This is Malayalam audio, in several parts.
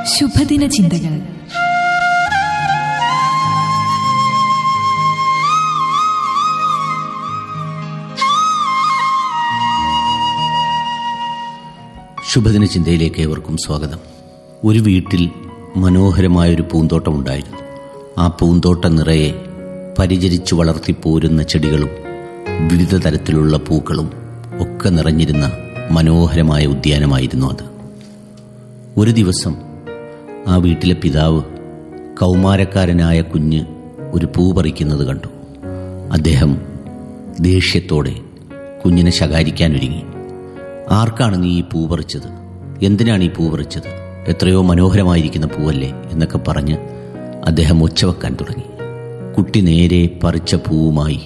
ശുഭദിന ചിന്തകൾ ശുഭദിന ചിന്തയിലേക്ക് ഏവർക്കും സ്വാഗതം ഒരു വീട്ടിൽ മനോഹരമായൊരു പൂന്തോട്ടം ഉണ്ടായിരുന്നു ആ പൂന്തോട്ടം നിറയെ പരിചരിച്ചു വളർത്തിപ്പോരുന്ന ചെടികളും വിവിധ തരത്തിലുള്ള പൂക്കളും ഒക്കെ നിറഞ്ഞിരുന്ന മനോഹരമായ ഉദ്യാനമായിരുന്നു അത് ഒരു ദിവസം ആ വീട്ടിലെ പിതാവ് കൗമാരക്കാരനായ കുഞ്ഞ് ഒരു പൂ പറിക്കുന്നത് കണ്ടു അദ്ദേഹം ദേഷ്യത്തോടെ കുഞ്ഞിനെ ശകാരിക്കാനൊരുങ്ങി ആർക്കാണ് നീ ഈ പൂ പറിച്ചത് എന്തിനാണ് ഈ പൂ പറിച്ചത് എത്രയോ മനോഹരമായിരിക്കുന്ന പൂവല്ലേ എന്നൊക്കെ പറഞ്ഞ് അദ്ദേഹം ഒച്ചവെക്കാൻ തുടങ്ങി കുട്ടി നേരെ പറിച്ച പൂവുമായി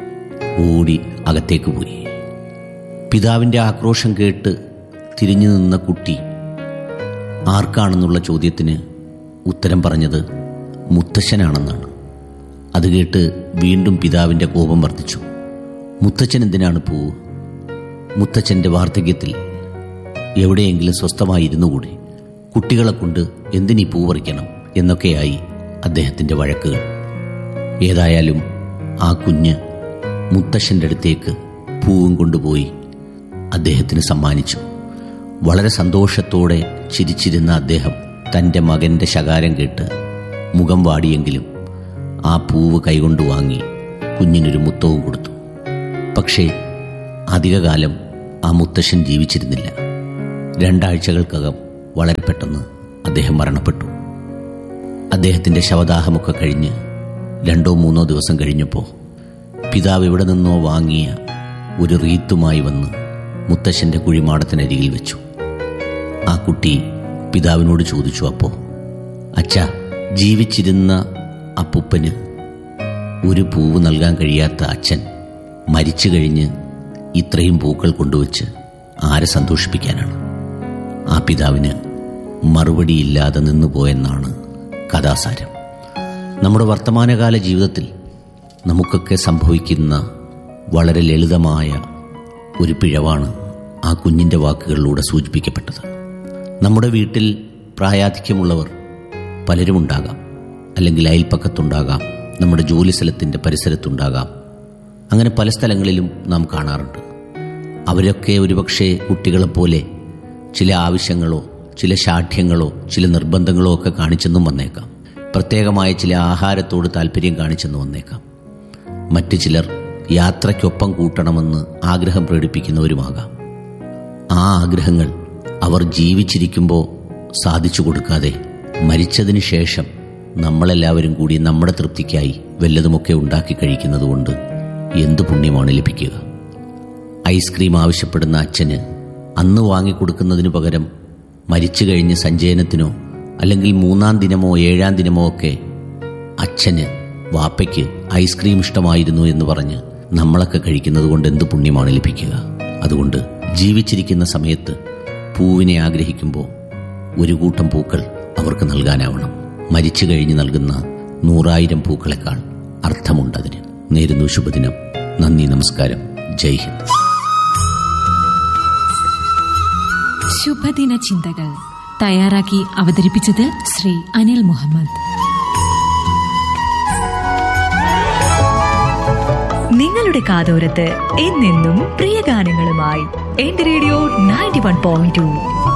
ഓടി അകത്തേക്ക് പോയി പിതാവിൻ്റെ ആക്രോശം കേട്ട് തിരിഞ്ഞു നിന്ന കുട്ടി ആർക്കാണെന്നുള്ള ചോദ്യത്തിന് ഉത്തരം പറഞ്ഞത് മുത്തശ്ശനാണെന്നാണ് അത് കേട്ട് വീണ്ടും പിതാവിൻ്റെ കോപം വർദ്ധിച്ചു മുത്തച്ഛൻ എന്തിനാണ് പൂവ് മുത്തച്ഛൻ്റെ വാർദ്ധക്യത്തിൽ എവിടെയെങ്കിലും സ്വസ്ഥമായിരുന്നു കൂടി കുട്ടികളെ കൊണ്ട് എന്തിനീ പൂ പറിക്കണം എന്നൊക്കെയായി അദ്ദേഹത്തിൻ്റെ വഴക്കുകൾ ഏതായാലും ആ കുഞ്ഞ് മുത്തശ്ശൻ്റെ അടുത്തേക്ക് പൂവും കൊണ്ടുപോയി അദ്ദേഹത്തിന് സമ്മാനിച്ചു വളരെ സന്തോഷത്തോടെ ചിരിച്ചിരുന്ന അദ്ദേഹം തൻ്റെ മകൻ്റെ ശകാരം കേട്ട് മുഖം വാടിയെങ്കിലും ആ പൂവ് കൈകൊണ്ട് വാങ്ങി കുഞ്ഞിനൊരു മുത്തവും കൊടുത്തു പക്ഷേ അധികകാലം ആ മുത്തശ്ശൻ ജീവിച്ചിരുന്നില്ല രണ്ടാഴ്ചകൾക്കകം വളരെ പെട്ടെന്ന് അദ്ദേഹം മരണപ്പെട്ടു അദ്ദേഹത്തിൻ്റെ ശവദാഹമൊക്കെ കഴിഞ്ഞ് രണ്ടോ മൂന്നോ ദിവസം കഴിഞ്ഞപ്പോൾ പിതാവ് എവിടെ നിന്നോ വാങ്ങിയ ഒരു റീത്തുമായി വന്ന് മുത്തശ്ശൻ്റെ കുഴിമാടത്തിനരികിൽ വെച്ചു ആ കുട്ടി പിതാവിനോട് ചോദിച്ചു അപ്പോൾ അച്ഛ ജീവിച്ചിരുന്ന അപ്പുപ്പന് ഒരു പൂവ് നൽകാൻ കഴിയാത്ത അച്ഛൻ മരിച്ചു കഴിഞ്ഞ് ഇത്രയും പൂക്കൾ കൊണ്ടുവച്ച് ആരെ സന്തോഷിപ്പിക്കാനാണ് ആ പിതാവിന് മറുപടിയില്ലാതെ നിന്നുപോയെന്നാണ് കഥാസാരം നമ്മുടെ വർത്തമാനകാല ജീവിതത്തിൽ നമുക്കൊക്കെ സംഭവിക്കുന്ന വളരെ ലളിതമായ ഒരു പിഴവാണ് ആ കുഞ്ഞിൻ്റെ വാക്കുകളിലൂടെ സൂചിപ്പിക്കപ്പെട്ടത് നമ്മുടെ വീട്ടിൽ പ്രായാധിക്യമുള്ളവർ പലരുമുണ്ടാകാം അല്ലെങ്കിൽ അയൽപ്പക്കത്തുണ്ടാകാം നമ്മുടെ ജോലി സ്ഥലത്തിൻ്റെ പരിസരത്തുണ്ടാകാം അങ്ങനെ പല സ്ഥലങ്ങളിലും നാം കാണാറുണ്ട് അവരൊക്കെ ഒരുപക്ഷെ കുട്ടികളെപ്പോലെ ചില ആവശ്യങ്ങളോ ചില ശാഠ്യങ്ങളോ ചില നിർബന്ധങ്ങളോ ഒക്കെ കാണിച്ചെന്നും വന്നേക്കാം പ്രത്യേകമായ ചില ആഹാരത്തോട് താല്പര്യം കാണിച്ചെന്ന് വന്നേക്കാം മറ്റു ചിലർ യാത്രയ്ക്കൊപ്പം കൂട്ടണമെന്ന് ആഗ്രഹം പ്രകടിപ്പിക്കുന്നവരുമാകാം ആ ആഗ്രഹങ്ങൾ അവർ ജീവിച്ചിരിക്കുമ്പോൾ സാധിച്ചു കൊടുക്കാതെ മരിച്ചതിന് ശേഷം നമ്മളെല്ലാവരും കൂടി നമ്മുടെ തൃപ്തിക്കായി വല്ലതുമൊക്കെ ഉണ്ടാക്കി കഴിക്കുന്നത് കൊണ്ട് എന്തു പുണ്യമാണ് ലഭിക്കുക ഐസ്ക്രീം ആവശ്യപ്പെടുന്ന അച്ഛന് അന്ന് വാങ്ങിക്കൊടുക്കുന്നതിനു പകരം മരിച്ചു കഴിഞ്ഞ് സഞ്ചയനത്തിനോ അല്ലെങ്കിൽ മൂന്നാം ദിനമോ ഏഴാം ദിനമോ ഒക്കെ അച്ഛന് വാപ്പയ്ക്ക് ഐസ്ക്രീം ഇഷ്ടമായിരുന്നു എന്ന് പറഞ്ഞ് നമ്മളൊക്കെ കഴിക്കുന്നത് കൊണ്ട് എന്ത് പുണ്യമാണ് ലഭിക്കുക അതുകൊണ്ട് ജീവിച്ചിരിക്കുന്ന സമയത്ത് പൂവിനെ ആഗ്രഹിക്കുമ്പോൾ ഒരു കൂട്ടം പൂക്കൾ അവർക്ക് നൽകാനാവണം മരിച്ചു കഴിഞ്ഞ് നൽകുന്ന നൂറായിരം പൂക്കളെക്കാൾ അർത്ഥമുണ്ടതിന് നേരുന്നു ശുഭദിനം നന്ദി നമസ്കാരം ജയ് ഹിന്ദ് ശുഭദിന ചിന്തകൾ തയ്യാറാക്കി അവതരിപ്പിച്ചത് ശ്രീ അനിൽ മുഹമ്മദ് നിങ്ങളുടെ കാതോരത്ത് എന്നെന്നും പ്രിയ ഗാനങ്ങളുമായി എന്റെ radio ninety one point to